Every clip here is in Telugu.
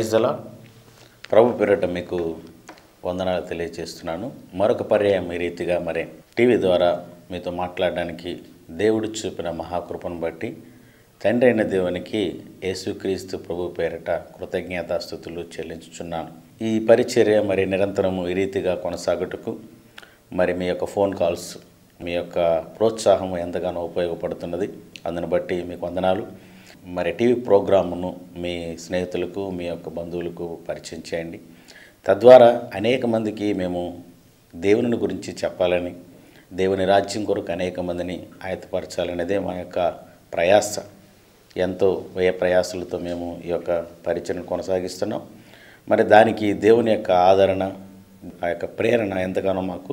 ప్రైజ్ దలా ప్రభు పేరట మీకు వందనాలు తెలియజేస్తున్నాను మరొక పర్యాయం ఈ రీతిగా మరి టీవీ ద్వారా మీతో మాట్లాడడానికి దేవుడు చూపిన మహాకృపను బట్టి తండ్రి అయిన దేవునికి యేసుక్రీస్తు ప్రభు పేరట కృతజ్ఞతాస్థుతులు చెల్లించుచున్నాను ఈ పరిచర్య మరి నిరంతరము ఈ రీతిగా కొనసాగుటకు మరి మీ యొక్క ఫోన్ కాల్స్ మీ యొక్క ప్రోత్సాహం ఎంతగానో ఉపయోగపడుతున్నది అందుని బట్టి మీకు వందనాలు మరి టీవీ ప్రోగ్రామును మీ స్నేహితులకు మీ యొక్క బంధువులకు పరిచయం చేయండి తద్వారా అనేక మందికి మేము దేవుని గురించి చెప్పాలని దేవుని రాజ్యం కొరకు అనేక మందిని ఆయత్తపరచాలనేదే మా యొక్క ప్రయాస ఎంతో వ్యయ ప్రయాసలతో మేము ఈ యొక్క పరిచయం కొనసాగిస్తున్నాం మరి దానికి దేవుని యొక్క ఆదరణ ఆ యొక్క ప్రేరణ ఎంతగానో మాకు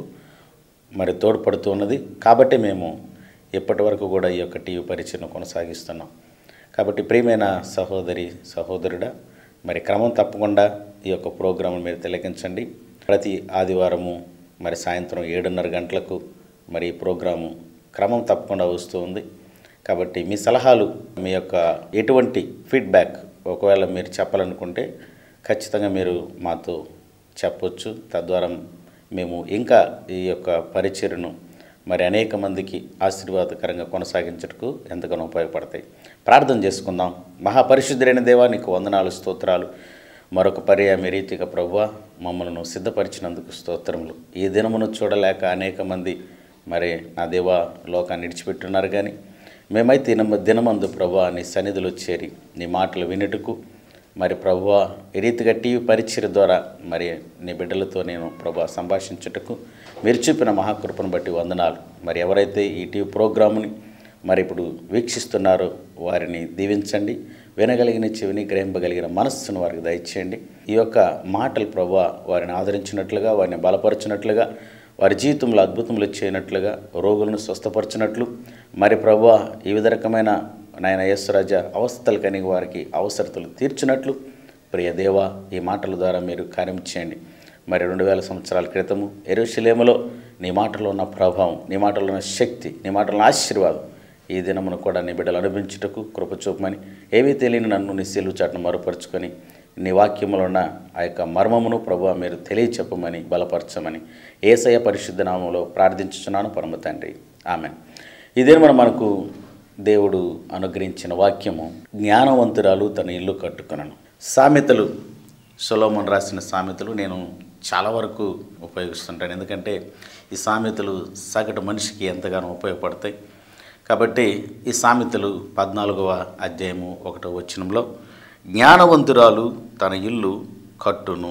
మరి తోడ్పడుతూ ఉన్నది కాబట్టి మేము ఇప్పటి వరకు కూడా ఈ యొక్క టీవీ పరిచయం కొనసాగిస్తున్నాం కాబట్టి ప్రియమైన సహోదరి సహోదరుడా మరి క్రమం తప్పకుండా ఈ యొక్క ప్రోగ్రాం మీరు తిలకించండి ప్రతి ఆదివారము మరి సాయంత్రం ఏడున్నర గంటలకు మరి ఈ ప్రోగ్రాము క్రమం తప్పకుండా వస్తూ ఉంది కాబట్టి మీ సలహాలు మీ యొక్క ఎటువంటి ఫీడ్బ్యాక్ ఒకవేళ మీరు చెప్పాలనుకుంటే ఖచ్చితంగా మీరు మాతో చెప్పొచ్చు తద్వారా మేము ఇంకా ఈ యొక్క పరిచయను మరి అనేక మందికి ఆశీర్వాదకరంగా కొనసాగించటకు ఎంతగానో ఉపయోగపడతాయి ప్రార్థన చేసుకుందాం మహాపరిశుద్ధులైన దేవా నీకు వందనాలు స్తోత్రాలు మరొక పర్యాయం ఈ రీతిగా ప్రభువ మమ్మల్ని సిద్ధపరిచినందుకు స్తోత్రములు ఈ దినమును చూడలేక అనేక మంది మరి నా దేవా లోకాన్ని విడిచిపెట్టున్నారు కానీ మేమైతే దినమ దినమందు ప్రభు నీ సన్నిధిలో చేరి నీ మాటలు వినుటకు మరి ప్రభువ ఈ రీతిగా టీవీ పరిచయ ద్వారా మరి నీ బిడ్డలతో నేను ప్రభు సంభాషించుటకు మీరు చూపిన మహాకృపను బట్టి వందనాలు మరి ఎవరైతే ఈ టీవీ ప్రోగ్రాముని మరి ఇప్పుడు వీక్షిస్తున్నారో వారిని దీవించండి వినగలిగిన చెవిని గ్రహింపగలిగిన మనస్సును వారికి దయచేయండి ఈ యొక్క మాటలు ప్రభు వారిని ఆదరించినట్లుగా వారిని బలపరిచినట్లుగా వారి జీవితంలో అద్భుతములు చేయనట్లుగా రోగులను స్వస్థపరిచినట్లు మరి ప్రభు ఈ విధ రకమైన నాయన యేసురాజ అవస్థలు కలిగి వారికి అవసరతలు తీర్చినట్లు ప్రియ దేవ ఈ మాటల ద్వారా మీరు కార్యం చేయండి మరి రెండు వేల సంవత్సరాల క్రితము ఎరుశలేములో నీ మాటలో ఉన్న ప్రభావం నీ మాటలో ఉన్న శక్తి నీ మాటలో ఉన్న ఆశీర్వాదం ఈ దినమును కూడా నీ బిడ్డలు అనుభవించుటకు కృప చూపమని ఏమీ తెలియని నన్ను నీ సెలువు చాటును మరుపరుచుకొని నీ వాక్యములో ఉన్న ఆ యొక్క మర్మమును ప్రభు మీరు తెలియచెప్పమని బలపరచమని ఏసయ పరిశుద్ధ నామంలో ప్రార్థించుచున్నాను పరమ తండ్రి ఆమె ఇదే మనం మనకు దేవుడు అనుగ్రహించిన వాక్యము జ్ఞానవంతురాలు తన ఇల్లు కట్టుకున్నాను సామెతలు సొలోమన్ రాసిన సామెతలు నేను చాలా వరకు ఉపయోగిస్తుంటాను ఎందుకంటే ఈ సామెతలు సగటు మనిషికి ఎంతగానో ఉపయోగపడతాయి కాబట్టి ఈ సామెతలు పద్నాలుగవ అధ్యాయము ఒకటో వచనంలో జ్ఞానవంతురాలు తన ఇల్లు కట్టును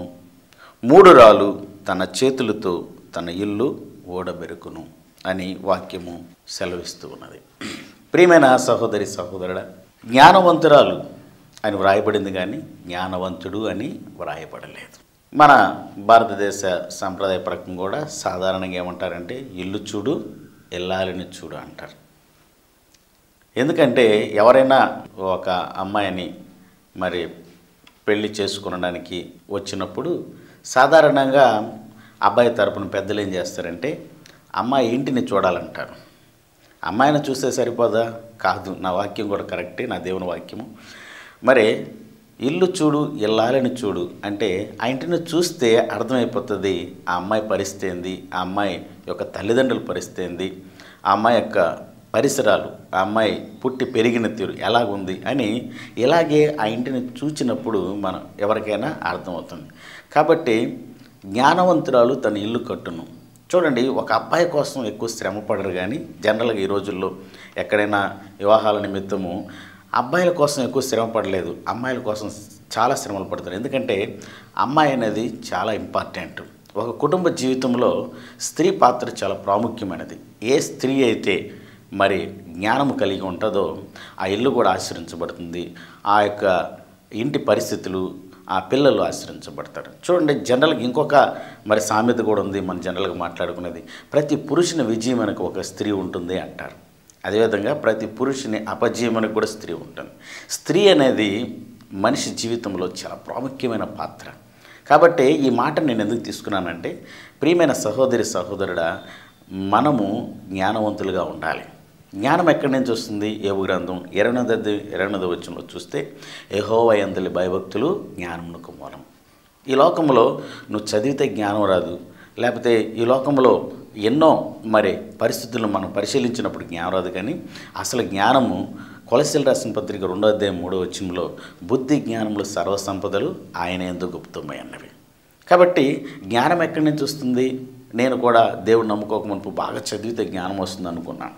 మూడురాలు తన చేతులతో తన ఇల్లు ఓడబెరుకును అని వాక్యము సెలవిస్తూ ఉన్నది ప్రియమైన సహోదరి సహోదరుడ జ్ఞానవంతురాలు అని వ్రాయబడింది కానీ జ్ఞానవంతుడు అని వ్రాయబడలేదు మన భారతదేశ సాంప్రదాయ ప్రకారం కూడా సాధారణంగా ఏమంటారంటే ఇల్లు చూడు ఎల్లాలని చూడు అంటారు ఎందుకంటే ఎవరైనా ఒక అమ్మాయిని మరి పెళ్లి చేసుకునడానికి వచ్చినప్పుడు సాధారణంగా అబ్బాయి తరపున పెద్దలు ఏం చేస్తారంటే అమ్మాయి ఇంటిని చూడాలంటారు అమ్మాయిని చూస్తే సరిపోదా కాదు నా వాక్యం కూడా కరెక్టే నా దేవుని వాక్యము మరి ఇల్లు చూడు ఇల్లాలని చూడు అంటే ఆ ఇంటిని చూస్తే అర్థమైపోతుంది ఆ అమ్మాయి పరిస్థితి ఏంది ఆ అమ్మాయి యొక్క తల్లిదండ్రుల పరిస్థితి ఏంది ఆ అమ్మాయి యొక్క పరిసరాలు ఆ అమ్మాయి పుట్టి పెరిగిన తీరు ఎలాగుంది అని ఇలాగే ఆ ఇంటిని చూచినప్పుడు మనం ఎవరికైనా అర్థమవుతుంది కాబట్టి జ్ఞానవంతురాలు తన ఇల్లు కట్టును చూడండి ఒక అబ్బాయి కోసం ఎక్కువ శ్రమ పడరు కానీ జనరల్గా ఈ రోజుల్లో ఎక్కడైనా వివాహాల నిమిత్తము అబ్బాయిల కోసం ఎక్కువ శ్రమ పడలేదు అమ్మాయిల కోసం చాలా శ్రమలు పడతారు ఎందుకంటే అమ్మాయి అనేది చాలా ఇంపార్టెంట్ ఒక కుటుంబ జీవితంలో స్త్రీ పాత్ర చాలా ప్రాముఖ్యమైనది ఏ స్త్రీ అయితే మరి జ్ఞానము కలిగి ఉంటుందో ఆ ఇల్లు కూడా ఆశ్రయించబడుతుంది ఆ యొక్క ఇంటి పరిస్థితులు ఆ పిల్లలు ఆశ్రయించబడతారు చూడండి జనరల్గా ఇంకొక మరి సామెత కూడా ఉంది మన జనరల్గా మాట్లాడుకునేది ప్రతి పురుషుని విజయం వెనక ఒక స్త్రీ ఉంటుంది అంటారు అదేవిధంగా ప్రతి పురుషుని అపజీవనకు కూడా స్త్రీ ఉంటుంది స్త్రీ అనేది మనిషి జీవితంలో చాలా ప్రాముఖ్యమైన పాత్ర కాబట్టి ఈ మాట నేను ఎందుకు తీసుకున్నానంటే ప్రియమైన సహోదరి సహోదరుడా మనము జ్ఞానవంతులుగా ఉండాలి జ్ఞానం ఎక్కడి నుంచి వస్తుంది ఏవు గ్రంథం ఇరవై ఇరవై వచ్చిన చూస్తే యహోవయందలి భయభక్తులు జ్ఞానమునకు మూలం ఈ లోకంలో నువ్వు చదివితే జ్ఞానం రాదు లేకపోతే ఈ లోకంలో ఎన్నో మరి పరిస్థితులను మనం పరిశీలించినప్పుడు జ్ఞానం రాదు కానీ అసలు జ్ఞానము కొలసీలు రాసిన పత్రిక రెండో అధ్యాయం మూడో వచ్చినలో బుద్ధి జ్ఞానములు సర్వసంపదలు ఆయన ఎందుకు గుప్తమై అన్నవి కాబట్టి జ్ఞానం ఎక్కడి నుంచి వస్తుంది నేను కూడా దేవుడు నమ్ముకోక మునుపు బాగా చదివితే జ్ఞానం వస్తుంది అనుకున్నాను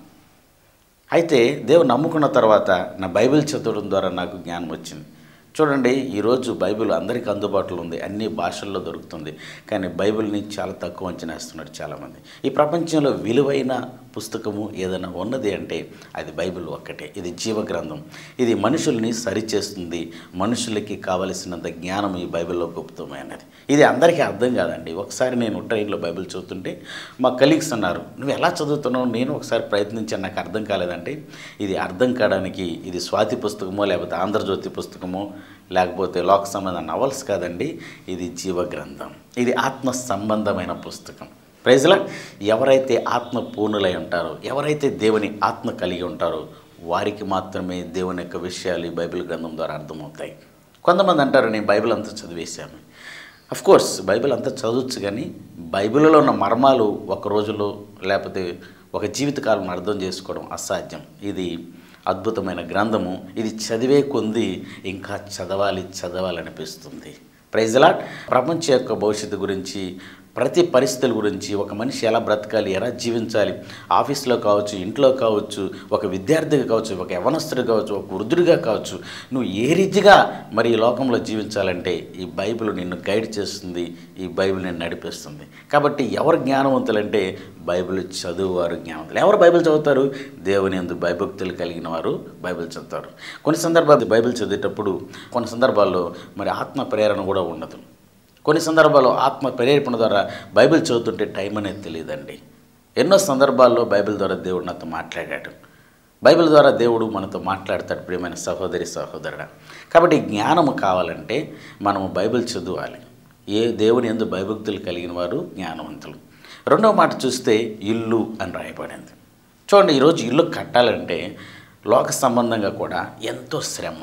అయితే దేవుడు నమ్ముకున్న తర్వాత నా బైబిల్ చదవడం ద్వారా నాకు జ్ఞానం వచ్చింది చూడండి ఈరోజు బైబిల్ అందరికీ అందుబాటులో ఉంది అన్ని భాషల్లో దొరుకుతుంది కానీ బైబిల్ని చాలా తక్కువ అంచనా వేస్తున్నారు చాలామంది ఈ ప్రపంచంలో విలువైన పుస్తకము ఏదైనా ఉన్నది అంటే అది బైబిల్ ఒక్కటే ఇది జీవగ్రంథం ఇది మనుషుల్ని సరిచేస్తుంది మనుషులకి కావలసినంత జ్ఞానం ఈ బైబిల్లో గుప్తమైనది ఇది అందరికీ అర్థం కాదండి ఒకసారి నేను ట్రైన్లో బైబిల్ చదువుతుంటే మా కలీగ్స్ అన్నారు నువ్వు ఎలా చదువుతున్నావు నేను ఒకసారి ప్రయత్నించాను నాకు అర్థం కాలేదంటే ఇది అర్థం కావడానికి ఇది స్వాతి పుస్తకమో లేకపోతే ఆంధ్రజ్యోతి పుస్తకమో లేకపోతే లోక సంబంధ నవల్స్ కాదండి ఇది జీవగ్రంథం ఇది ఆత్మ సంబంధమైన పుస్తకం ప్రైజ్లా ఎవరైతే ఆత్మ పూర్ణులై ఉంటారో ఎవరైతే దేవుని ఆత్మ కలిగి ఉంటారో వారికి మాత్రమే దేవుని యొక్క విషయాలు ఈ బైబిల్ గ్రంథం ద్వారా అర్థమవుతాయి కొంతమంది అంటారు నేను బైబిల్ అంతా చదివేశాను అఫ్ కోర్స్ బైబిల్ అంతా చదవచ్చు కానీ బైబిల్లో ఉన్న మర్మాలు ఒక రోజులో లేకపోతే ఒక జీవితకాలం అర్థం చేసుకోవడం అసాధ్యం ఇది అద్భుతమైన గ్రంథము ఇది చదివే కొంది ఇంకా చదవాలి చదవాలనిపిస్తుంది ప్రైజ్లా ప్రపంచ యొక్క భవిష్యత్తు గురించి ప్రతి పరిస్థితుల గురించి ఒక మనిషి ఎలా బ్రతకాలి ఎలా జీవించాలి ఆఫీస్లో కావచ్చు ఇంట్లో కావచ్చు ఒక విద్యార్థిగా కావచ్చు ఒక యవనస్తుడు కావచ్చు ఒక వృద్ధుడిగా కావచ్చు నువ్వు ఏ రీతిగా మరి ఈ లోకంలో జీవించాలంటే ఈ బైబిల్ నిన్ను గైడ్ చేస్తుంది ఈ బైబిల్ నిన్ను నడిపిస్తుంది కాబట్టి ఎవరు జ్ఞానవంతులంటే బైబిల్ చదువువారు జ్ఞానవంతులు ఎవరు బైబిల్ చదువుతారు దేవుని ఎందు భయభక్తులు కలిగిన వారు బైబిల్ చదువుతారు కొన్ని సందర్భాలు బైబిల్ చదివేటప్పుడు కొన్ని సందర్భాల్లో మరి ఆత్మ ప్రేరణ కూడా ఉండదు కొన్ని సందర్భాల్లో ఆత్మ ప్రేరేపణ ద్వారా బైబిల్ చదువుతుంటే టైం అనేది తెలియదండి ఎన్నో సందర్భాల్లో బైబిల్ ద్వారా దేవుడు నాతో మాట్లాడాడు బైబిల్ ద్వారా దేవుడు మనతో మాట్లాడతాడు ప్రియమైన సహోదరి సహోదరుడా కాబట్టి జ్ఞానము కావాలంటే మనము బైబిల్ చదవాలి ఏ దేవుని ఎందు భయభక్తులు కలిగిన వారు జ్ఞానవంతులు రెండవ మాట చూస్తే ఇల్లు అని రాయబడింది చూడండి ఈరోజు ఇల్లు కట్టాలంటే లోక సంబంధంగా కూడా ఎంతో శ్రమ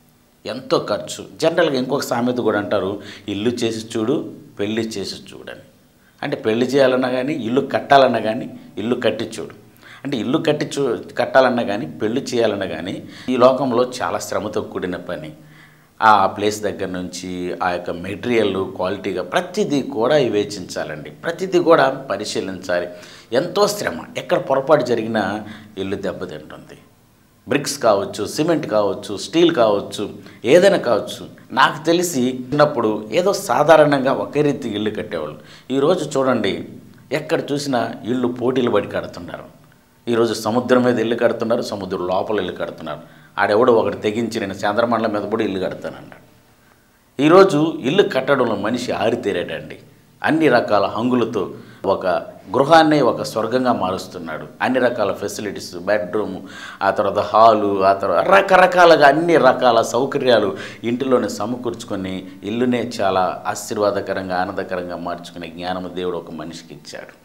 ఎంతో ఖర్చు జనరల్గా ఇంకొక సామెత కూడా అంటారు ఇల్లు చేసి చూడు పెళ్లి చేసి చూడని అంటే పెళ్లి చేయాలన్నా కానీ ఇల్లు కట్టాలన్నా కానీ ఇల్లు కట్టి చూడు అంటే ఇల్లు కట్టి చూ కట్టాలన్నా కానీ పెళ్లి చేయాలన్నా కానీ ఈ లోకంలో చాలా శ్రమతో కూడిన పని ఆ ప్లేస్ దగ్గర నుంచి ఆ యొక్క మెటీరియల్ క్వాలిటీగా ప్రతిదీ కూడా వివేచించాలండి ప్రతిదీ కూడా పరిశీలించాలి ఎంతో శ్రమ ఎక్కడ పొరపాటు జరిగినా ఇల్లు దెబ్బతింటుంది బ్రిక్స్ కావచ్చు సిమెంట్ కావచ్చు స్టీల్ కావచ్చు ఏదైనా కావచ్చు నాకు తెలిసి చిన్నప్పుడు ఏదో సాధారణంగా ఒకే రీతి ఇల్లు కట్టేవాళ్ళు ఈరోజు చూడండి ఎక్కడ చూసినా ఇల్లు పోటీలు పడి కడుతున్నారు ఈరోజు సముద్రం మీద ఇల్లు కడుతున్నారు సముద్రం లోపల ఇల్లు కడుతున్నారు ఆడెవడో ఒకటి తెగించి నేను చంద్రమండలం మీద కూడా ఇల్లు కడతానన్నాడు ఈరోజు ఇల్లు కట్టడంలో మనిషి ఆరితేరాడండి అన్ని రకాల హంగులతో ఒక గృహాన్ని ఒక స్వర్గంగా మారుస్తున్నాడు అన్ని రకాల ఫెసిలిటీస్ బెడ్రూమ్ ఆ తర్వాత హాలు ఆ తర్వాత రకరకాలుగా అన్ని రకాల సౌకర్యాలు ఇంటిలోనే సమకూర్చుకొని ఇల్లునే చాలా ఆశీర్వాదకరంగా ఆనందకరంగా మార్చుకునే జ్ఞానము దేవుడు ఒక మనిషికి ఇచ్చాడు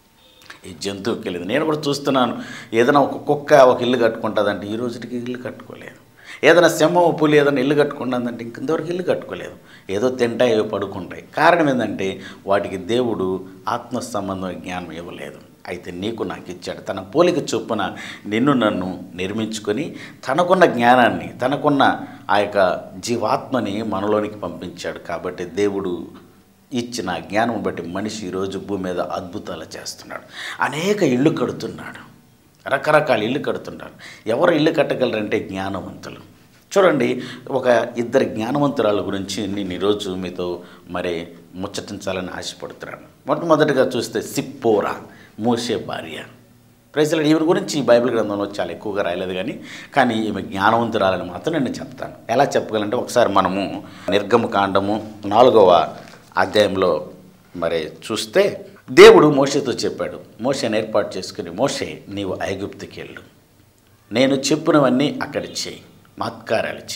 ఈ జంతువుకి వెళ్ళింది నేను కూడా చూస్తున్నాను ఏదైనా ఒక కుక్క ఒక ఇల్లు కట్టుకుంటుందంటే ఈ రోజుకి ఇల్లు కట్టుకోలేదు ఏదైనా సింహం పులి ఏదైనా ఇల్లు కట్టుకుంటుందంటే ఇంకెంతవరకు ఇల్లు కట్టుకోలేదు ఏదో తింటాయి ఏవో పడుకుంటాయి కారణం ఏంటంటే వాటికి దేవుడు ఆత్మ సంబంధం జ్ఞానం ఇవ్వలేదు అయితే నీకు నాకు ఇచ్చాడు తన పోలిక చొప్పున నిన్ను నన్ను నిర్మించుకొని తనకున్న జ్ఞానాన్ని తనకున్న ఆ యొక్క జీవాత్మని మనలోనికి పంపించాడు కాబట్టి దేవుడు ఇచ్చిన జ్ఞానం బట్టి మనిషి ఈరోజు భూమి మీద అద్భుతాలు చేస్తున్నాడు అనేక ఇళ్ళు కడుతున్నాడు రకరకాల ఇల్లు కడుతుంటారు ఎవరు ఇల్లు కట్టగలరంటే జ్ఞానవంతులు చూడండి ఒక ఇద్దరు జ్ఞానవంతురాల గురించి నేను ఈరోజు మీతో మరి ముచ్చటించాలని ఆశపడుతున్నాను మొట్టమొదటిగా చూస్తే సిప్పోరా మోసే భార్య ప్రజలు ఈమె గురించి ఈ బైబిల్ గ్రంథంలో చాలా ఎక్కువగా రాయలేదు కానీ కానీ ఈమె జ్ఞానవంతురాలని మాత్రం నేను చెప్తాను ఎలా చెప్పగలంటే ఒకసారి మనము నిర్గమకాండము నాలుగవ అధ్యాయంలో మరి చూస్తే దేవుడు మోషేతో చెప్పాడు మోషేని ఏర్పాటు చేసుకుని మోషే నీవు ఐగుప్తుకి వెళ్ళు నేను చెప్పినవన్నీ అక్కడ చేయి మహత్కారాలు చేయి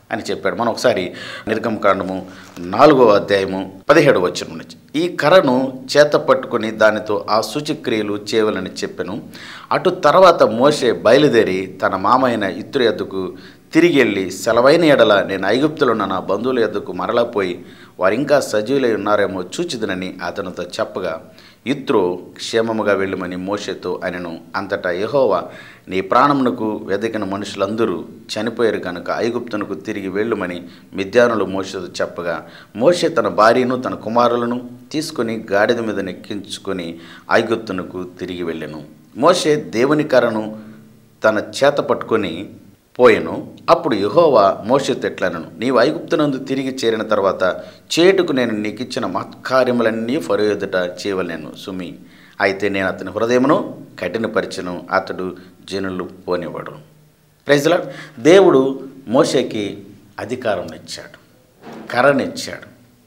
అని చెప్పాడు మనం ఒకసారి నిర్గమకాండము నాలుగో అధ్యాయము పదిహేడు వచ్చిన నుంచి ఈ కర్రను చేత పట్టుకుని దానితో ఆ సూచక్రియలు చేయవలని చెప్పాను అటు తర్వాత మోషే బయలుదేరి తన మామైన ఇత్తురు ఎద్దుకు తిరిగి వెళ్ళి సెలవైన ఎడల నేను ఐగుప్తులో ఉన్న నా బంధువుల ఎద్దుకు మరలా పోయి వారు ఇంకా సజీవులై ఉన్నారేమో చూచిదనని అతనితో చెప్పగా ఇత్రో క్షేమముగా వెళ్ళమని మోషేతో ఆయనను అంతటా యెహోవా నీ ప్రాణమునకు వెదకిన మనుషులందరూ చనిపోయారు కనుక ఐగుప్తునకు తిరిగి వెళ్ళమని మిద్యానులు మోషేతో చెప్పగా మోషే తన భార్యను తన కుమారులను తీసుకొని గాడిద మీద నెక్కించుకొని ఐగుప్తునకు తిరిగి వెళ్ళెను మోషే దేవుని కర్రను తన చేత పట్టుకొని పోయెను అప్పుడు యెహోవా మోషేతో ఎట్లనను నీవు ఐగుప్తునందు తిరిగి చేరిన తర్వాత చేటుకు నేను నీకు ఇచ్చిన మత్కార్యములన్నీ ఫరో ఎదుట చేయవలేను సుమి అయితే నేను అతని హృదయమును కఠినపరిచను అతడు జనులు పోనివ్వడు ప్రైజ్లా దేవుడు మోషేకి అధికారం ఇచ్చాడు కర్రనిచ్చాడు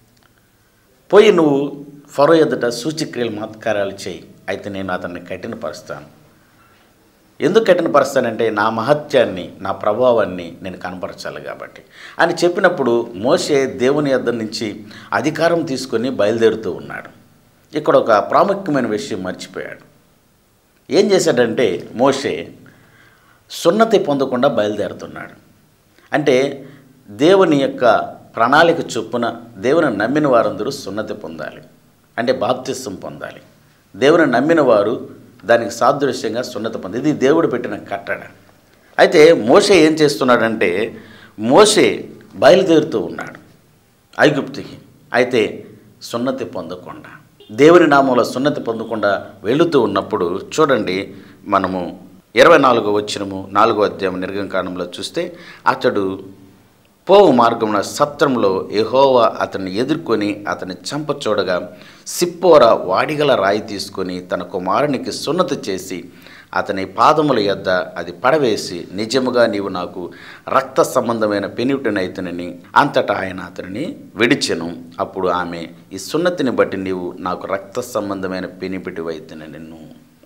పోయి నువ్వు ఫరో ఎదుట సూచిక్రియలు మత్కార్యాలు చేయి అయితే నేను అతన్ని కఠినపరుస్తాను ఎందుకు కఠినపరుస్తానంటే నా మహత్యాన్ని నా ప్రభావాన్ని నేను కనపరచాలి కాబట్టి అని చెప్పినప్పుడు మోషే దేవుని యొద్ద నుంచి అధికారం తీసుకొని బయలుదేరుతూ ఉన్నాడు ఇక్కడ ఒక ప్రాముఖ్యమైన విషయం మర్చిపోయాడు ఏం చేశాడంటే మోషే సున్నతి పొందకుండా బయలుదేరుతున్నాడు అంటే దేవుని యొక్క ప్రణాళిక చొప్పున దేవుని నమ్మిన వారందరూ సున్నతి పొందాలి అంటే బాప్తిస్తం పొందాలి దేవుని నమ్మిన వారు దానికి సాదృశ్యంగా సున్నతి పొంది ఇది దేవుడు పెట్టిన కట్టడ అయితే మోషే ఏం చేస్తున్నాడంటే మోషే బయలుదేరుతూ ఉన్నాడు ఐగుప్తికి అయితే సున్నతి పొందకుండా దేవుని నామంలో సున్నతి పొందకుండా వెళుతూ ఉన్నప్పుడు చూడండి మనము ఇరవై నాలుగో వచ్చినము నాలుగో అధ్యాయం నిర్గంకాండంలో చూస్తే అతడు పోవు మార్గమున సత్రంలో యెహోవా అతన్ని ఎదుర్కొని అతన్ని చంప చూడగా సిప్పోర వాడిగల రాయి తీసుకొని తన కుమారునికి సున్నతి చేసి అతని పాదముల యొద్ద అది పడవేసి నిజముగా నీవు నాకు రక్త సంబంధమైన పెనివిటనైతనని అంతటా ఆయన అతనిని విడిచెను అప్పుడు ఆమె ఈ సున్నతిని బట్టి నీవు నాకు రక్త సంబంధమైన పెనిపిటివైతనని నిన్ను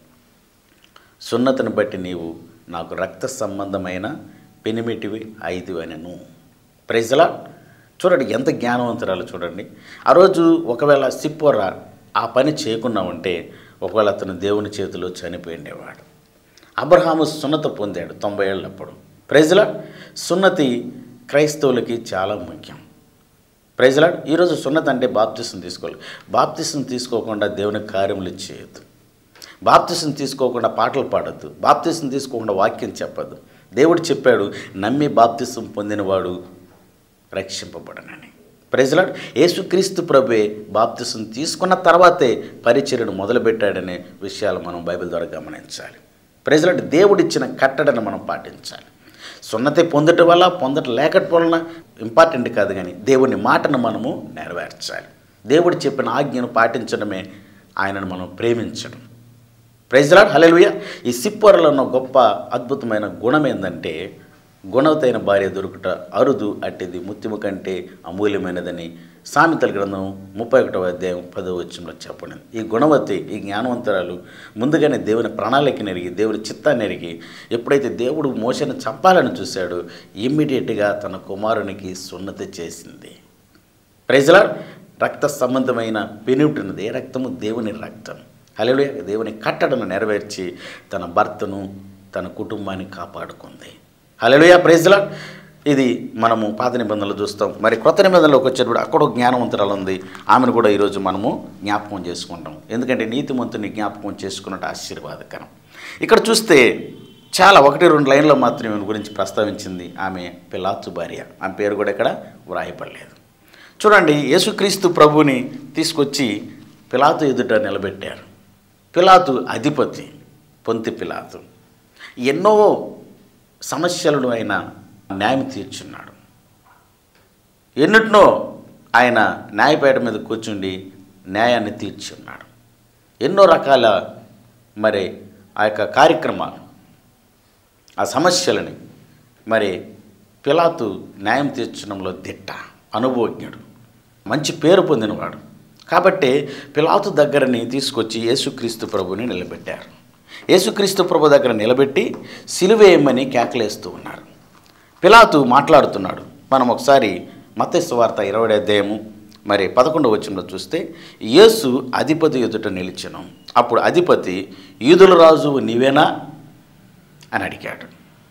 సున్నతిని బట్టి నీవు నాకు రక్త సంబంధమైన పెనిమిటివి ఐదు అనను ప్రైజ్లా చూడండి ఎంత జ్ఞానవంతురాలు చూడండి ఆ రోజు ఒకవేళ సిప్పోరా ఆ పని చేయకుండా ఉంటే ఒకవేళ అతను దేవుని చేతిలో చనిపోయిండేవాడు అబ్రహాము సున్నత పొందాడు తొంభై ఏళ్ళప్పుడు ప్రైజ్లా సున్నతి క్రైస్తవులకి చాలా ముఖ్యం ప్రైజ్లా ఈరోజు సున్నత అంటే బాప్తిసం తీసుకోవాలి బాప్తిసం తీసుకోకుండా దేవుని కార్యములు చేయొద్దు బాప్తిసం తీసుకోకుండా పాటలు పాడద్దు బాప్తిసం తీసుకోకుండా వాక్యం చెప్పద్దు దేవుడు చెప్పాడు నమ్మి బాప్తిసం పొందినవాడు రక్షింపబడనని ప్రజలాడు యేసుక్రీస్తు ప్రభువే బాప్తిసం తీసుకున్న తర్వాతే పరిచర్యను మొదలుపెట్టాడనే విషయాలు మనం బైబిల్ ద్వారా గమనించాలి ప్రజలాడు దేవుడిచ్చిన కట్టడను మనం పాటించాలి సున్నతి పొందటం వల్ల పొందటం లేకపోవడం వలన ఇంపార్టెంట్ కాదు కానీ దేవుని మాటను మనము నెరవేర్చాలి దేవుడు చెప్పిన ఆజ్ఞను పాటించడమే ఆయనను మనం ప్రేమించడం ప్రైజ్లాడ్ హలెలుయ ఈ సిప్పొరలో ఉన్న గొప్ప అద్భుతమైన గుణం ఏంటంటే గుణవతైన భార్య దొరుకుట అరుదు అట్టిది ముత్యము కంటే అమూల్యమైనదని సామెతల గ్రంథం ముప్పై ఒకటవ అధ్యాయం పదవ వచ్చంలో చెప్పండి ఈ గుణవతి ఈ జ్ఞానవంతరాలు ముందుగానే దేవుని ప్రణాళిక నెరిగి దేవుని చిత్తాన్ని ఎరిగి ఎప్పుడైతే దేవుడు మోసను చంపాలని చూశాడో ఇమ్మీడియట్గా తన కుమారునికి సున్నతి చేసింది ప్రజల రక్త సంబంధమైన పెనుటున్నది ఏ రక్తము దేవుని రక్తం హలో దేవుని కట్టడను నెరవేర్చి తన భర్తను తన కుటుంబాన్ని కాపాడుకుంది హలోయ ప్రైజ్లా ఇది మనము పాత నిబంధనలు చూస్తాం మరి క్రొత్త నిబంధనలోకి వచ్చేటప్పుడు అక్కడ ఒక జ్ఞానవంతురాలు ఉంది ఆమెను కూడా ఈరోజు మనము జ్ఞాపకం చేసుకుంటాం ఎందుకంటే నీతిమంతుని జ్ఞాపకం చేసుకున్నట్టు ఆశీర్వాదకరం ఇక్కడ చూస్తే చాలా ఒకటి రెండు లైన్లో మాత్రం ఈమె గురించి ప్రస్తావించింది ఆమె పిలాతు భార్య ఆమె పేరు కూడా ఇక్కడ వ్రాయపడలేదు చూడండి యేసుక్రీస్తు ప్రభుని తీసుకొచ్చి పిలాతు ఎదుట నిలబెట్టారు పిలాతు అధిపతి పొంతి పిలాతు ఎన్నో సమస్యలను ఆయన న్యాయం తీర్చున్నాడు ఎన్నిటినో ఆయన న్యాయపేట మీద కూర్చుండి న్యాయాన్ని తీర్చున్నాడు ఎన్నో రకాల మరి ఆ యొక్క కార్యక్రమాలు ఆ సమస్యలని మరి పిలాతు న్యాయం తీర్చడంలో దిట్ట అనుభవజ్ఞుడు మంచి పేరు పొందినవాడు కాబట్టి పిలాతు దగ్గరని తీసుకొచ్చి యేసుక్రీస్తు ప్రభుని నిలబెట్టారు యేసుక్రీస్తు ప్రభు దగ్గర నిలబెట్టి సిలువేయమని కేకలేస్తూ ఉన్నారు పిలాతు మాట్లాడుతున్నాడు మనం ఒకసారి మత్స్సు వార్త ఇరవై అధ్యాయము మరి పదకొండవ వచనంలో చూస్తే యేసు అధిపతి ఎదుట నిలిచెను అప్పుడు అధిపతి ఈదుల రాజు నీవేనా అని అడిగాడు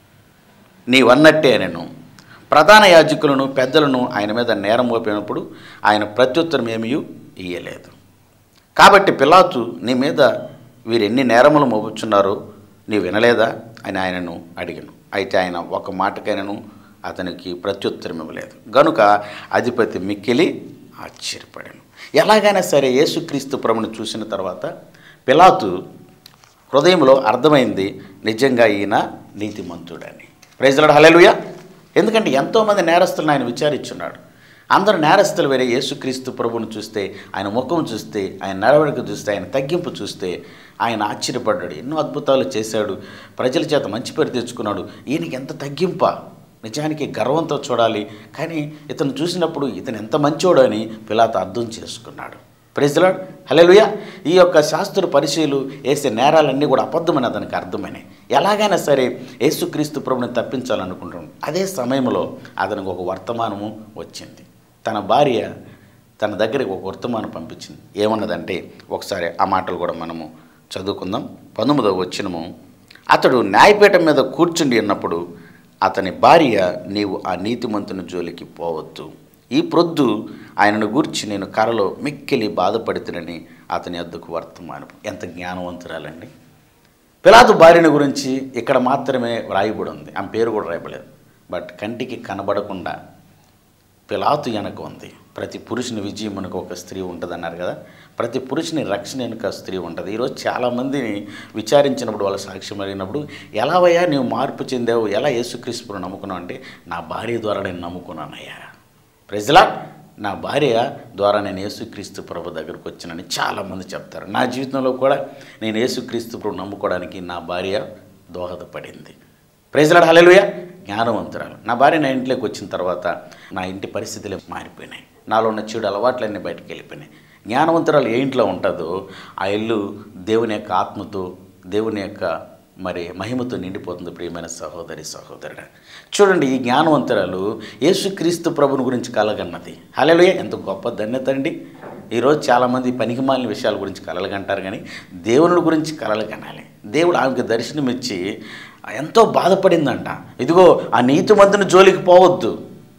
నీవన్నట్టే నేను ప్రధాన యాజకులను పెద్దలను ఆయన మీద నేరం మోపినప్పుడు ఆయన ప్రత్యుత్తరం ఏమీ ఇయ్యలేదు కాబట్టి పిలాతు నీ మీద వీరు ఎన్ని నేరములు మోపుచున్నారో నీ వినలేదా అని ఆయనను అడిగాను అయితే ఆయన ఒక మాటకైనను అతనికి ప్రత్యుత్తరం ఇవ్వలేదు గనుక అధిపతి మిక్కిలి ఆశ్చర్యపడాను ఎలాగైనా సరే యేసుక్రీస్తు ప్రభుని చూసిన తర్వాత పిలాతు హృదయంలో అర్థమైంది నిజంగా ఈయన నీతిమంతుడని ప్రైజ్లాడు హలేలుయ ఎందుకంటే ఎంతోమంది నేరస్తులను ఆయన విచారించున్నాడు అందరు నేరస్తులు వేరే యేసుక్రీస్తు ప్రభువును చూస్తే ఆయన ముఖం చూస్తే ఆయన నడవడిక చూస్తే ఆయన తగ్గింపు చూస్తే ఆయన ఆశ్చర్యపడ్డాడు ఎన్నో అద్భుతాలు చేశాడు ప్రజల చేత మంచి పేరు తెచ్చుకున్నాడు ఈయనకి ఎంత తగ్గింప నిజానికి గర్వంతో చూడాలి కానీ ఇతను చూసినప్పుడు ఇతను ఎంత మంచోడు అని పిలాత అర్థం చేసుకున్నాడు ప్రెజలాడ్ హలేలుయ ఈ యొక్క శాస్త్ర పరిశీలు వేసే నేరాలన్నీ కూడా అబద్ధమని అతనికి అర్థమైనాయి ఎలాగైనా సరే యేసుక్రీస్తు ప్రభుని తప్పించాలనుకుంటున్నాడు అదే సమయంలో అతనికి ఒక వర్తమానము వచ్చింది తన భార్య తన దగ్గరికి ఒక వర్తమానం పంపించింది ఏమన్నదంటే ఒకసారి ఆ మాటలు కూడా మనము చదువుకుందాం పంతొమ్మిదవ వచ్చినము అతడు న్యాయపీఠం మీద కూర్చుండి ఉన్నప్పుడు అతని భార్య నీవు ఆ నీతిమంతుని జోలికి పోవద్దు ఈ ప్రొద్దు ఆయనను గూర్చి నేను కరలో మిక్కిలి బాధపడుతునని అతని వద్దకు వర్తమానం ఎంత జ్ఞానవంతురాలండి పిలాతు భార్యను గురించి ఇక్కడ మాత్రమే వ్రాయబడి ఉంది ఆమె పేరు కూడా రాయబడలేదు బట్ కంటికి కనబడకుండా పిలాతు వెనక ఉంది ప్రతి పురుషుని విజయం వెనుక ఒక స్త్రీ ఉంటుంది అన్నారు కదా ప్రతి పురుషుని రక్షణ వెనుక స్త్రీ ఉంటుంది ఈరోజు చాలామందిని విచారించినప్పుడు వాళ్ళ సాక్ష్యం అడిగినప్పుడు ఎలావయ్యా నీవు మార్పు చెందావు ఎలా యేసుక్రీస్తుని నమ్ముకున్నావు అంటే నా భార్య ద్వారా నేను నమ్ముకున్నానయ్యా ప్రజలా నా భార్య ద్వారా నేను యేసుక్రీస్తు ప్రభు దగ్గరకు వచ్చినని చాలామంది చెప్తారు నా జీవితంలో కూడా నేను యేసుక్రీస్తు ప్రభు నమ్ముకోవడానికి నా భార్య దోహదపడింది ప్రైజ్లాడ్ హల్లెలూయా జ్ఞానవంతురాలు నా భార్య నా ఇంట్లోకి వచ్చిన తర్వాత నా ఇంటి పరిస్థితులు మారిపోయినాయి నాలో ఉన్న చెడు అలవాట్లన్నీ బయటకు వెళ్ళిపోయినాయి జ్ఞానవంతురాలు ఏ ఇంట్లో ఉంటుందో ఆ ఇల్లు దేవుని యొక్క ఆత్మతో దేవుని యొక్క మరి మహిమతో నిండిపోతుంది ప్రియమైన సహోదరి సహోదరుడు చూడండి ఈ జ్ఞానవంతురాలు యేసుక్రీస్తు ప్రభుని గురించి కలగన్నది హలోయ ఎంత గొప్ప ధన్యత అండి ఈరోజు చాలామంది పనికిమాలిన విషయాల గురించి కలలు కంటారు కానీ దేవుని గురించి కలలు కనాలి దేవుడు ఆమెకు దర్శనమిచ్చి ఎంతో బాధపడిందంట ఇదిగో ఆ నీతిమంతుని జోలికి పోవద్దు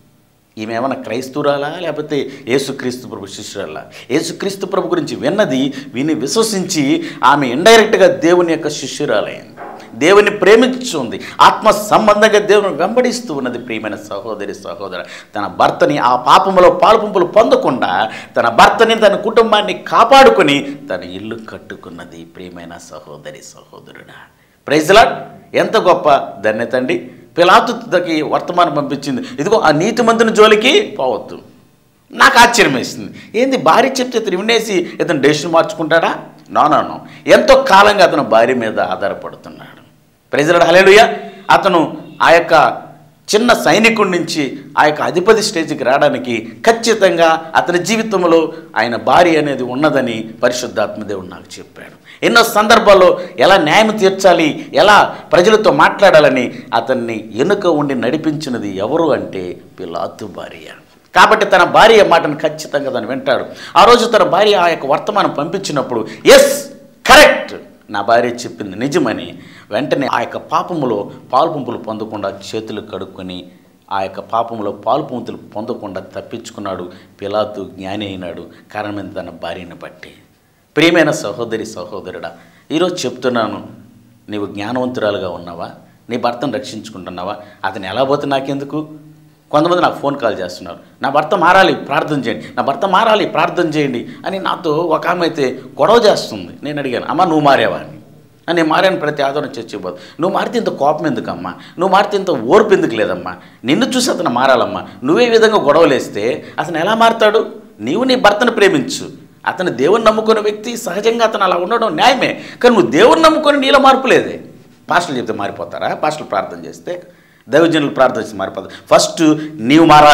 ఈమె ఏమైనా క్రైస్తవురాలా లేకపోతే యేసుక్రీస్తు ప్రభు శిష్యురాలా యేసుక్రీస్తు ప్రభు గురించి విన్నది విని విశ్వసించి ఆమె ఇండైరెక్ట్గా దేవుని యొక్క శిష్యురాలైంది దేవుని ప్రేమించుంది ఆత్మ సంబంధంగా దేవుని వెంబడిస్తూ ఉన్నది ప్రియమైన సహోదరి సహోదర తన భర్తని ఆ పాపములో పాలుపుంపులు పొందకుండా తన భర్తని తన కుటుంబాన్ని కాపాడుకొని తన ఇల్లు కట్టుకున్నది ప్రియమైన సహోదరి సహోదరుడా ప్రైజ్లాడ్ ఎంత గొప్ప ధన్యత అండి పిలాతుకి వర్తమానం పంపించింది ఇదిగో ఆ నీతిమంతుని జోలికి పోవద్దు నాకు ఆశ్చర్యం వేసింది ఏంది భార్య చెప్తే ఇతను వినేసి ఇతను డెసిషన్ మార్చుకుంటాడా నో నో నో ఎంతో కాలంగా అతను భార్య మీద ఆధారపడుతున్నాడు ప్రెసిడెంట్ హలేలుయ అతను ఆ యొక్క చిన్న సైనికుడి నుంచి ఆ యొక్క అధిపతి స్టేజ్కి రావడానికి ఖచ్చితంగా అతని జీవితంలో ఆయన భార్య అనేది ఉన్నదని పరిశుద్ధాత్మదేవుడు నాకు చెప్పాడు ఎన్నో సందర్భాల్లో ఎలా న్యాయం తీర్చాలి ఎలా ప్రజలతో మాట్లాడాలని అతన్ని ఎనుక ఉండి నడిపించినది ఎవరు అంటే పిలాతు భార్య కాబట్టి తన భార్య మాటను ఖచ్చితంగా తను వింటాడు ఆ రోజు తన భార్య ఆ యొక్క వర్తమానం పంపించినప్పుడు ఎస్ కరెక్ట్ నా భార్య చెప్పింది నిజమని వెంటనే ఆ యొక్క పాపములో పాల్పంపులు పొందకుండా చేతులు కడుక్కొని ఆ యొక్క పాపంలో పాల్పంపులు పొందకుండా తప్పించుకున్నాడు పిలాతు జ్ఞాని అయినాడు కారణమైన తన భార్యను బట్టి ప్రియమైన సహోదరి సహోదరుడా ఈరోజు చెప్తున్నాను నీవు జ్ఞానవంతురాలుగా ఉన్నావా నీ భర్తను రక్షించుకుంటున్నావా అతను ఎలా పోతే నాకెందుకు కొంతమంది నాకు ఫోన్ కాల్ చేస్తున్నారు నా భర్త మారాలి ప్రార్థన చేయండి నా భర్త మారాలి ప్రార్థన చేయండి అని నాతో ఒక ఆమె అయితే గొడవ చేస్తుంది నేను అడిగాను అమ్మ నువ్వు మారేవా అని "ఆ, నేను మారాను ప్రతి ఆధారం చచ్చిపోదు నువ్వు మారితే ఇంత కోపం ఎందుకమ్మా నువ్వు మారితే ఇంత ఓర్పు ఎందుకు లేదమ్మా నిన్ను చూసి అతను మారాలమ్మా నువ్వే ఈ విధంగా గొడవలేస్తే అతను ఎలా మారుతాడు నీవు నీ భర్తను ప్రేమించు అతను దేవుని నమ్ముకున్న వ్యక్తి సహజంగా అతను అలా ఉండడం న్యాయమే కానీ నువ్వు దేవుని నమ్ముకొని నీలో మార్పు లేదే పాస్టర్లు చెప్తే మారిపోతారా పాస్టర్లు ప్రార్థన చేస్తే దైవజనులు ప్రార్థన చేసి మారిపోతారు ఫస్ట్ నీవు మారాలి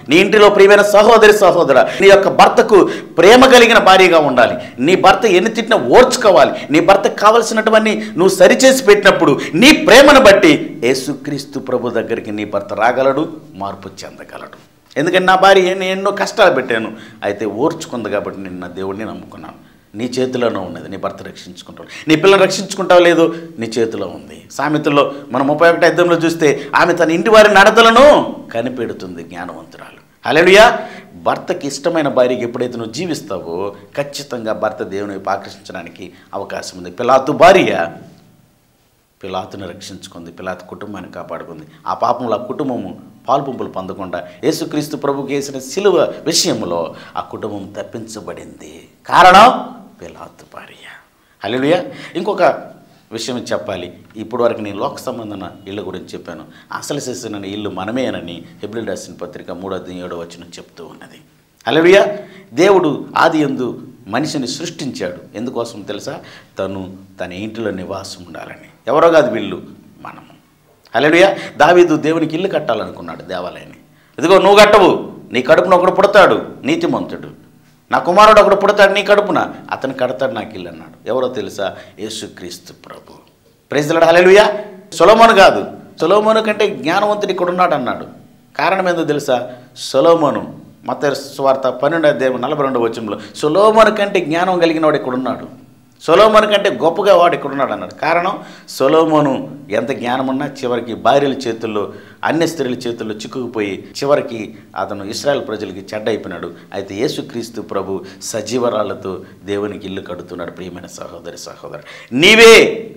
నీ ఇంటిలో ప్రియమైన సహోదరి సహోదర నీ యొక్క భర్తకు ప్రేమ కలిగిన భార్యగా ఉండాలి నీ భర్త ఎన్ని తిట్టినా ఓర్చుకోవాలి నీ భర్తకు కావలసినటువంటి నువ్వు సరిచేసి పెట్టినప్పుడు నీ ప్రేమను బట్టి యేసుక్రీస్తు ప్రభు దగ్గరికి నీ భర్త రాగలడు మార్పు చెందగలడు ఎందుకంటే నా భార్య నేను ఎన్నో కష్టాలు పెట్టాను అయితే ఓర్చుకుంది కాబట్టి నేను నా దేవుడిని నమ్ముకున్నాను నీ చేతిలోనే ఉన్నది నీ భర్త రక్షించుకుంటావు నీ పిల్లలు రక్షించుకుంటావు లేదు నీ చేతిలో ఉంది సామెతల్లో మనం ముప్పై ఒకటి అర్థంలో చూస్తే ఆమె తన ఇంటి వారి నడతలను కనిపెడుతుంది జ్ఞానవంతురాలు హల్లెలూయా భర్తకి ఇష్టమైన భార్యకి ఎప్పుడైతే నువ్వు జీవిస్తావో ఖచ్చితంగా భర్త దేవుని వైపు ఆకర్షించడానికి అవకాశం ఉంది పిలాతు భార్య పిలాతుని రక్షించుకుంది పిలాతు కుటుంబాన్ని కాపాడుకుంది ఆ పాపంలో ఆ కుటుంబము పాల్పంపులు పొందకుండా యేసుక్రీస్తు ప్రభుకి వేసిన సిలువ విషయంలో ఆ కుటుంబం తప్పించబడింది కారణం పిలాతు భార్య హల్లెలూయా ఇంకొక విషయం చెప్పాలి ఇప్పుడు వరకు నేను లోక సంబంధన ఇళ్ళ గురించి చెప్పాను అసలు చేసిన ఇల్లు మనమేనని హెబ్రిల్ రాసిన పత్రిక మూడో ఏడో వచ్చిన చెప్తూ ఉన్నది హల్లెలూయా దేవుడు ఆది ఎందు మనిషిని సృష్టించాడు ఎందుకోసం తెలుసా తను తన ఇంటిలో నివాసం ఉండాలని ఎవరో కాదు వీళ్ళు మనము హల్లెలూయా దావీదు దేవునికి ఇల్లు కట్టాలనుకున్నాడు దేవాలయాన్ని ఇదిగో నువ్వు కట్టవు నీ కడుపున ఒకడు పుడతాడు నీతిమంతుడు నా కుమారుడు ఒకడు పుడతాడు నీ కడుపున అతను కడతాడు నాకు ఇల్లు అన్నాడు ఎవరో తెలుసా యేసుక్రీస్తు ప్రభు ప్రైజ్లాడు హల్లెలూయా సొలోమోను కాదు సొలోమోను కంటే జ్ఞానవంతుడు ఇక్కడ ఉన్నాడు అన్నాడు కారణం ఏందో తెలుసా సొలోమోను మత స్వార్థ పన్నెండు అధ్యాయం నలభై రెండు వచనంలో సొలోమోను కంటే జ్ఞానం కలిగిన వాడు ఇక్కడ ఉన్నాడు సొలోమోను కంటే గొప్పగా వాడు ఇక్కడ ఉన్నాడు అన్నాడు కారణం సొలోమోను ఎంత జ్ఞానమున్నా చివరికి భార్యల చేతుల్లో అన్య స్త్రీల చేతుల్లో చిక్కుకుపోయి చివరికి అతను ఇస్రాయల్ ప్రజలకి చెడ్డ అయిపోయినాడు అయితే యేసుక్రీస్తు ప్రభు సజీవరాలతో దేవునికి ఇల్లు కడుతున్నాడు ప్రియమైన సహోదరి సహోదరు నీవే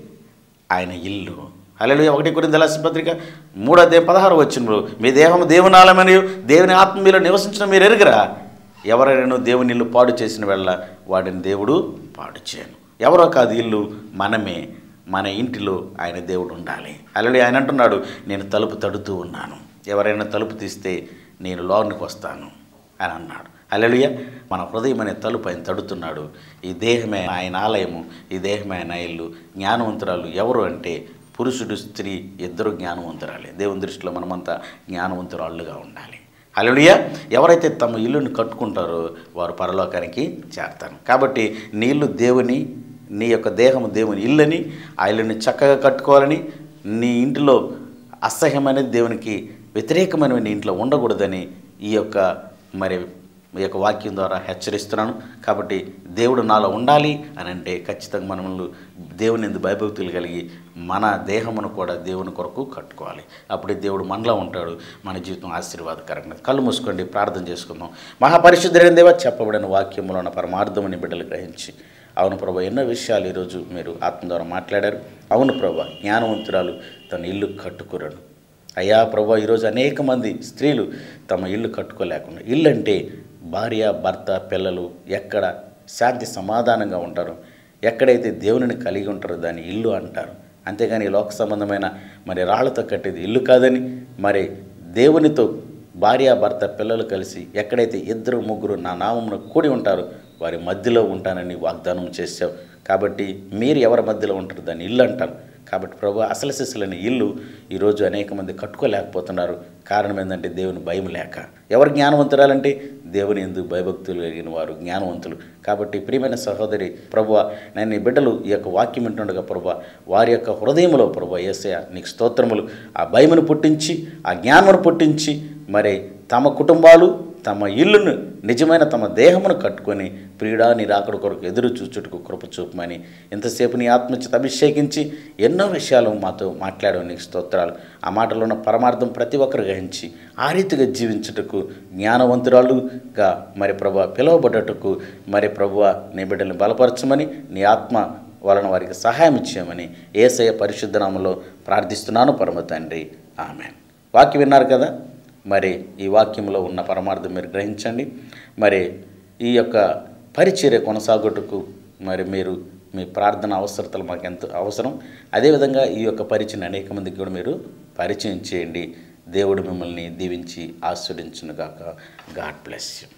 ఆయన ఇల్లు అల్లెలు ఒకటి కొరింది దళాసి పత్రిక మూడో దే పదహారు వచ్చిన మీ దేహం దేవునాలమని దేవుని ఆత్మ మీలో నివసించిన మీరు ఎరుగరా ఎవరైనా దేవుని ఇల్లు పాడు చేసిన వెళ్ళ వాడిని దేవుడు పాడు చేయను ఎవరో కాదు ఇల్లు మనమే మన ఇంటిలో ఆయన దేవుడు ఉండాలి అల్లెలు ఆయన అంటున్నాడు నేను తలుపు తడుతూ ఉన్నాను ఎవరైనా తలుపు తీస్తే నేను లోనికి వస్తాను అని అన్నాడు అల్లెలుయ మన హృదయం అనే తలుపు ఆయన తడుతున్నాడు ఈ దేహమే ఆయన ఆలయము ఈ దేహమే ఆయన ఇల్లు జ్ఞానవంతురాలు ఎవరు అంటే పురుషుడు స్త్రీ ఇద్దరు జ్ఞానవంతురాలే దేవుని దృష్టిలో మనమంతా జ్ఞానవంతురాళ్ళుగా ఉండాలి అలలుయ ఎవరైతే తమ ఇల్లుని కట్టుకుంటారో వారు పరలోకానికి చేరతారు కాబట్టి నీ ఇల్లు దేవుని నీ యొక్క దేహం దేవుని ఇల్లని ఆ ఇల్లుని చక్కగా కట్టుకోవాలని నీ ఇంటిలో అసహ్యమైనది దేవునికి వ్యతిరేకమైనవి నీ ఇంట్లో ఉండకూడదని ఈ యొక్క మరి ఈ యొక్క వాక్యం ద్వారా హెచ్చరిస్తున్నాను కాబట్టి దేవుడు నాలో ఉండాలి అని అంటే ఖచ్చితంగా మనము దేవుని ఎందు భయభక్తులు కలిగి మన దేహమును కూడా దేవుని కొరకు కట్టుకోవాలి అప్పుడే దేవుడు మనలో ఉంటాడు మన జీవితం ఆశీర్వాదకరంగా కళ్ళు మూసుకోండి ప్రార్థన చేసుకుందాం మహాపరిశుద్ధుడైన దేవ చెప్పబడిన వాక్యంలో ఉన్న పరమార్థమని బిడ్డలు గ్రహించి అవును ప్రభా ఎన్నో విషయాలు ఈరోజు మీరు ఆత్మ ద్వారా మాట్లాడారు అవును ప్రభా జ్ఞానవంతురాలు తన ఇల్లు కట్టుకురను అయ్యా ప్రభా ఈరోజు అనేక మంది స్త్రీలు తమ ఇల్లు కట్టుకోలేకుండా ఇల్లు అంటే భార్య భర్త పిల్లలు ఎక్కడ శాంతి సమాధానంగా ఉంటారో ఎక్కడైతే దేవునిని కలిగి ఉంటారో దాన్ని ఇల్లు అంటారు అంతేగాని ఈ లోక సంబంధమైన మరి రాళ్లతో కట్టేది ఇల్లు కాదని మరి దేవునితో భార్య భర్త పిల్లలు కలిసి ఎక్కడైతే ఇద్దరు ముగ్గురు నా నామమును కూడి ఉంటారో వారి మధ్యలో ఉంటానని వాగ్దానం చేశావు కాబట్టి మీరు ఎవరి మధ్యలో ఉంటారు దాన్ని ఇల్లు అంటారు కాబట్టి ప్రభు అసలు శిశులని ఇల్లు ఈరోజు అనేక మంది కట్టుకోలేకపోతున్నారు కారణం ఏంటంటే దేవుని భయం లేక ఎవరు జ్ఞానవంతురాలంటే దేవుని ఎందుకు భయభక్తులు కలిగిన వారు జ్ఞానవంతులు కాబట్టి ప్రియమైన సహోదరి ప్రభు నేను ఈ బిడ్డలు ఈ యొక్క వాక్యం వింటుండగా ప్రభు వారి యొక్క హృదయంలో ప్రభు ఏసయ నీకు స్తోత్రములు ఆ భయమును పుట్టించి ఆ జ్ఞానమును పుట్టించి మరి తమ కుటుంబాలు తమ ఇల్లును నిజమైన తమ దేహమును కట్టుకొని ప్రియుడా నీ రాకడ కొరకు ఎదురు చూచుటకు కృప చూపమని ఇంతసేపు నీ ఆత్మచేత అభిషేకించి ఎన్నో విషయాలు మాతో మాట్లాడవు నీకు స్తోత్రాలు ఆ మాటలో ఉన్న పరమార్థం ప్రతి ఒక్కరు గ్రహించి ఆ రీతిగా జీవించుటకు జ్ఞానవంతురాలుగా మరి ప్రభు పిలువబడ్డటకు మరి ప్రభు నీ బిడ్డల్ని బలపరచమని నీ ఆత్మ వలన వారికి సహాయం ఇచ్చామని ఏసయ పరిశుద్ధనామంలో ప్రార్థిస్తున్నాను పరమ తండ్రి ఆమె వాక్యం విన్నారు కదా మరి ఈ వాక్యంలో ఉన్న పరమార్థం మీరు గ్రహించండి మరి ఈ యొక్క పరిచర్య కొనసాగుటకు మరి మీరు మీ ప్రార్థన అవసరతలు మాకు ఎంత అవసరం అదేవిధంగా ఈ యొక్క పరిచయం అనేక మందికి కూడా మీరు పరిచయం చేయండి దేవుడు మిమ్మల్ని దీవించి ఆస్వాదించునుగాక గాడ్ బ్లెస్ యూ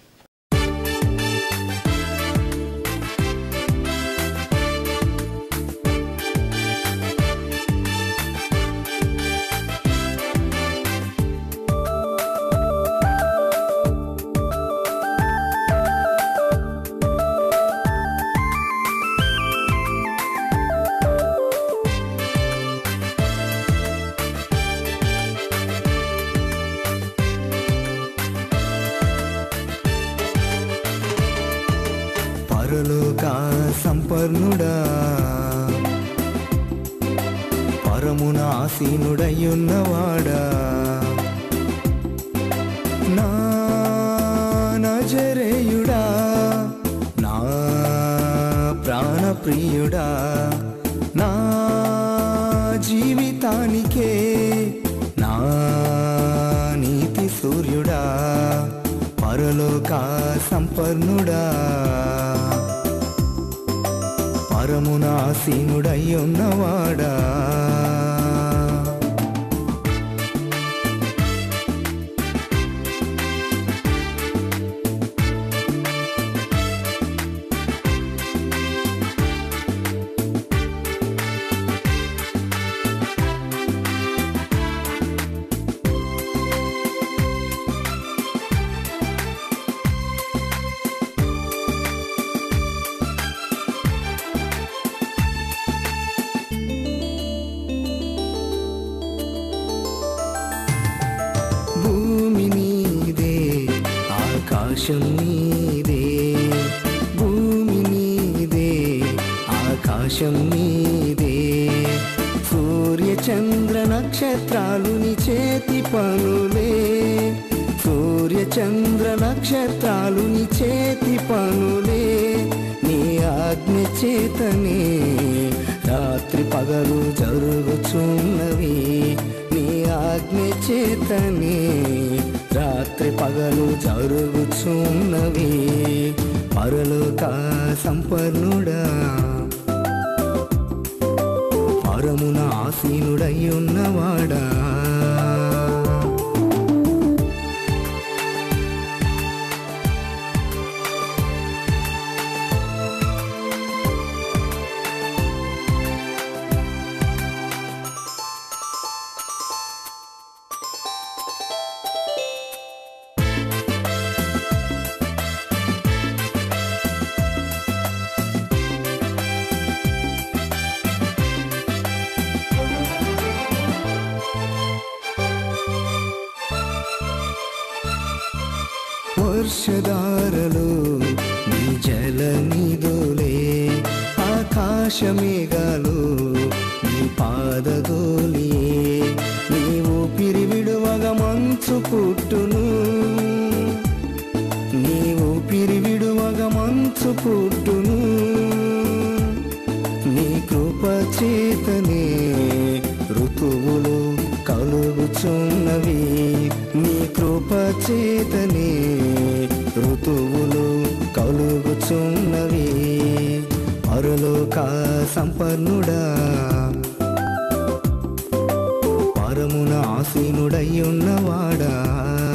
పరలోక సంపన్నుడా పరమున ఆసీనుడయ్యున్నవాడా నా నజరేయుడా నా ప్రాణప్రియుడా నా జీవితానికే నా నీతి సూర్యుడా పరలోక సంపన్నుడా పరమున ఆసీనుడయ్యున్నవాడా భూమి నీదే ఆకాశం నీదే భూమి నీదే ఆకాశం నీదే సూర్య చంద్ర నక్షత్రాలు నీ చేతి పనులే సూర్య చంద్ర నక్షత్రాలు నీ చేతి పనులే నీ ఆజ్ఞ చేతనే రాత్రి పగలు జరుగుచున్నవి నీ ఆజ్ఞ చేతనే రాత్రి పగలు జరుగుచున్నవి పరలోక సంపన్నుడా పరమున ఆసీనుడయ్యున్నవాడా వర్షధారలు నీ జల నిధులే ఆకాశమేఘాలు నీ పాదగోలియే నీ ఊపిరి విడువగ మంచు పుట్టును నీ ఊపిరి విడువగ మంచు పుట్టును నీ కృప చేతనే ఋతువులు కలుగుచున్నవి నీ కృప చేతనే ఋతువులు కలుగుచున్నవి పరలోక సంపన్నుడా పరమున ఆసీనుడయ్యున్నవాడా